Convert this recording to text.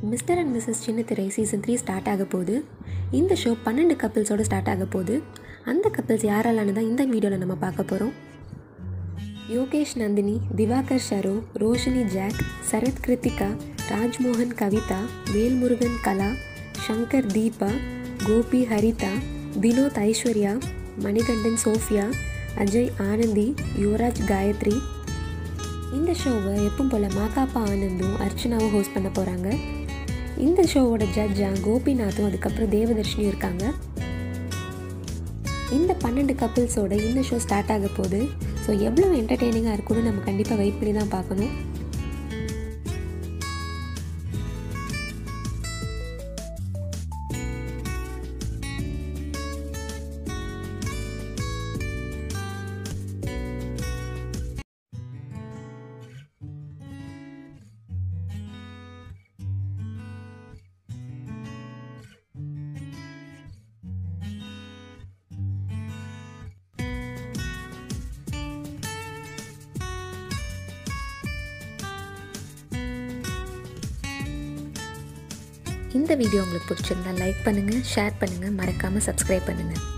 mister and missus சின்னத்திரை season three start ஆக போகுது இந்த ஷோ பன்னெண்டு கப்பிள்ஸோட ஸ்டார்ட் ஆக போகுது அந்த கப்பிள்ஸ் யாரெல்லாம்னு தான் இந்த வீடியோவில் நம்ம பார்க்க போகிறோம் யோகேஷ் நந்தினி திவாகர் ஷரோ ரோஷினி ஜாக் சரத் கிருத்திகா ராஜ்மோகன் கவிதா வேல்முருகன் கலா சங்கர் தீபா கோபி ஹரிதா வினோத் ஐஸ்வர்யா மணிகண்டன் சோஃபியா அஜய் ஆனந்தி யுவராஜ் காயத்ரி இந்த ஷோவை எப்பவும் போல் மாகாப்பா ஆனந்தும் அர்ச்சனாவும் ஹோஸ்ட் பண்ண போகிறாங்க இந்த ஷோவோட ஜட்ஜாக கோபிநாத்தும் அதுக்கப்புறம் தேவதர்ஷினியும் இருக்காங்க இந்த பன்னெண்டு கப்பிள்ஸோட இந்த ஷோ ஸ்டார்ட் ஆக போகுது ஸோ எவ்வளோ என்டர்டெய்னிங்காக இருக்கும்னு நம்ம கண்டிப்பாக வெயிட் பண்ணி தான் பார்க்கணும் இந்த வீடியோ உங்களுக்கு பிடிச்சிருந்தா லைக் பண்ணுங்கள் ஷேர் பண்ணுங்கள் மறக்காமல் சப்ஸ்கிரைப் பண்ணுங்கள்